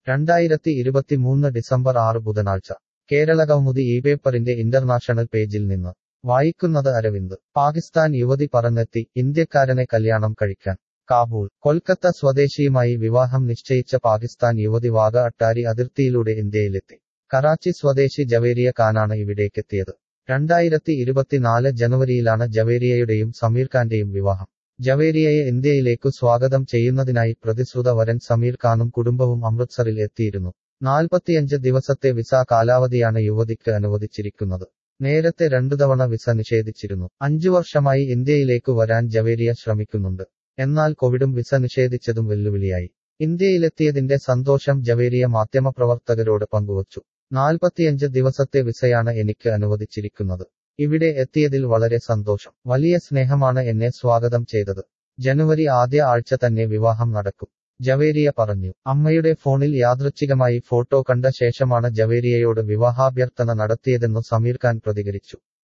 രണ്ടായിരത്തി ഇരുപത്തിമൂന്ന് ഡിസംബർ ആറ് ബുധനാഴ്ച കേരള കൗമുദി ഈ പേപ്പറിന്റെ ഇന്റർനാഷണൽ പേജിൽ നിന്ന് വായിക്കുന്നത് അരവിന്ദ് പാകിസ്ഥാൻ യുവതി പറന്നെത്തി ഇന്ത്യക്കാരനെ കല്യാണം കഴിക്കാൻ കാബൂൾ കൊൽക്കത്ത സ്വദേശിയുമായി വിവാഹം നിശ്ചയിച്ച പാകിസ്ഥാൻ യുവതി വാഗ അട്ടാരി അതിർത്തിയിലൂടെ ഇന്ത്യയിലെത്തി കറാച്ചി സ്വദേശി ജവേരിയ ഖാനാണ് ഇവിടേക്കെത്തിയത് രണ്ടായിരത്തി ഇരുപത്തിനാല് ജനുവരിയിലാണ് ജവേരിയയുടെയും സമീർ ഖാന്റെയും വിവാഹം ജവേരിയയെ ഇന്ത്യയിലേക്കു സ്വാഗതം ചെയ്യുന്നതിനായി പ്രതിശ്രുത വരൻ സമീർ ഖാനും കുടുംബവും അമൃത്സറിൽ എത്തിയിരുന്നു നാൽപ്പത്തിയഞ്ച് ദിവസത്തെ വിസ കാലാവധിയാണ് യുവതിക്ക് അനുവദിച്ചിരിക്കുന്നത് നേരത്തെ രണ്ടു തവണ വിസ നിഷേധിച്ചിരുന്നു അഞ്ചു വർഷമായി ഇന്ത്യയിലേക്കു വരാൻ ജവേരിയ ശ്രമിക്കുന്നുണ്ട് എന്നാൽ കോവിഡും വിസ നിഷേധിച്ചതും വെല്ലുവിളിയായി ഇന്ത്യയിലെത്തിയതിന്റെ സന്തോഷം ജവേരിയ മാധ്യമപ്രവർത്തകരോട് പങ്കുവച്ചു നാൽപ്പത്തിയഞ്ച് ദിവസത്തെ വിസയാണ് എനിക്ക് അനുവദിച്ചിരിക്കുന്നത് ഇവിടെ എത്തിയതിൽ വളരെ സന്തോഷം വലിയ സ്നേഹമാണ് എന്നെ സ്വാഗതം ചെയ്തത് ജനുവരി ആദ്യ ആഴ്ച തന്നെ വിവാഹം നടക്കും ജവേരിയ പറഞ്ഞു അമ്മയുടെ ഫോണിൽ യാദൃച്ഛികമായി ഫോട്ടോ കണ്ട ശേഷമാണ് ജവേരിയയോട് വിവാഹാഭ്യർത്ഥന നടത്തിയതെന്നു സമീർ ഖാൻ പ്രതികരിച്ചു